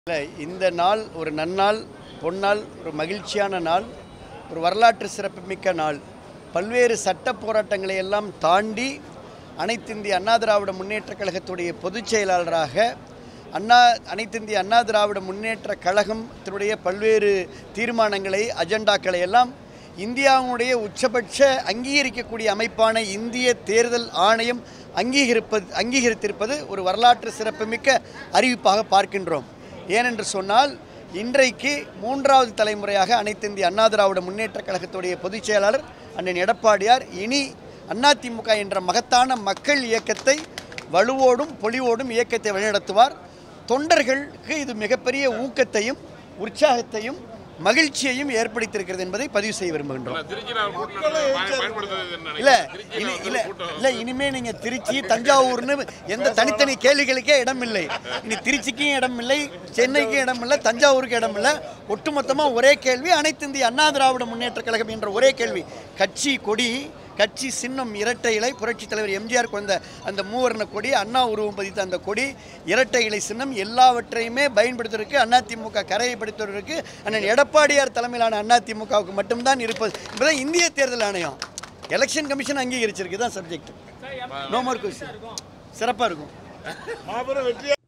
இல்லை இந்த நாள் ஒரு நன்னாள் பொன்னாள் ஒரு மகிழ்ச்சியான நாள் ஒரு வரலாற்று சிறப்புமிக்க நாள் பல்வேறு சட்ட போராட்டங்களை எல்லாம் தாண்டி அனைத்து இந்திய அண்ணா திராவிட முன்னேற்றக் கழகத்துடைய பொதுச் செயலாளராக அண்ணா அனைத்து இந்திய அண்ணா திராவிட முன்னேற்ற கழகத்தினுடைய பல்வேறு தீர்மானங்களை அஜெண்டாக்களை எல்லாம் இந்தியாவுடைய உச்சபட்ச அங்கீகரிக்கக்கூடிய அமைப்பான இந்திய தேர்தல் ஆணையம் அங்கீகரிப்பது அங்கீகரித்திருப்பது ஒரு வரலாற்று சிறப்புமிக்க அறிவிப்பாக பார்க்கின்றோம் ஏனென்று சொன்னால் இன்றைக்கு மூன்றாவது தலைமுறையாக அனைத்து இந்திய அண்ணா திராவிட முன்னேற்றக் கழகத்துடைய பொதுச் செயலாளர் அண்ணன் எடப்பாடியார் இனி அதிமுக என்ற மகத்தான மக்கள் இயக்கத்தை வலுவோடும் பொலிவோடும் இயக்கத்தை வழிநடத்துவார் தொண்டர்களுக்கு இது மிகப்பெரிய ஊக்கத்தையும் உற்சாகத்தையும் மகிழ்ச்சியையும் ஏற்படுத்தியிருக்கிறது என்பதை பதிவு செய்ய விரும்புகின்றோம் திருச்சியில் அவர் கூட்டம் நடத்த- பயன்- பயன்படுத்துறது என்ன இல்ல நினைக்கிறீங்க? இனி திருச்சியில் இல்ல ஒரு கூட்டம் இல்ல இனிமே நீங்க திருச்சி தஞ்சாவூர்னு எந்த தனித்தனி கேள்விகளுக்கே இடம் இல்லை இனி திருச்சிக்கும் இடம் இல்லை சென்னைக்கும் இடம் இல்லை தஞ்சாவூருக்கு இடம் இல்லை ஒட்டுமொத்தமா ஒரே கேள்வி அனைத்து இந்திய அண்ணா திராவிட முன்னேற்ற கழகம் என்ற ஒரே கேள்வி கட்சி கொடி கட்சி சின்னம் இரட்டை இலை புரட்சித் தலைவர் எம்ஜிஆர் கொண்ட அந்த மூவர்ண கொடி அண்ணா உருவம் பதித்த அந்த கொடி இரட்டை இலை சின்னம் எல்லாவற்றையுமே பயன்படுத்துவதற்கு அதிமுக கரையை படுத்துவதற்கு அண்ணன் எடப்பாடியார் தலைமையிலான அதிமுகவுக்கு மட்டும்தான் இருப்பது என்பதை இந்திய தேர்தல் ஆணையம் எலெக்ஷன் கமிஷன் அங்கீகரிச்சிருக்கு தான் சப்ஜெக்ட் நோ மோர் கொஸ்டின் சிறப்பாக இருக்கும்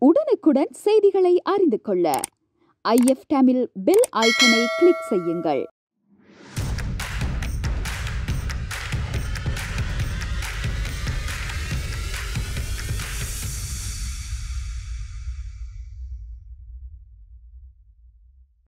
உடனுக்குடன் செய்திகளை அறிந்து கொள்ள ஐஎஃப் தமிழ் பெல் ஐக்கனை கிளிக் செய்யுங்கள்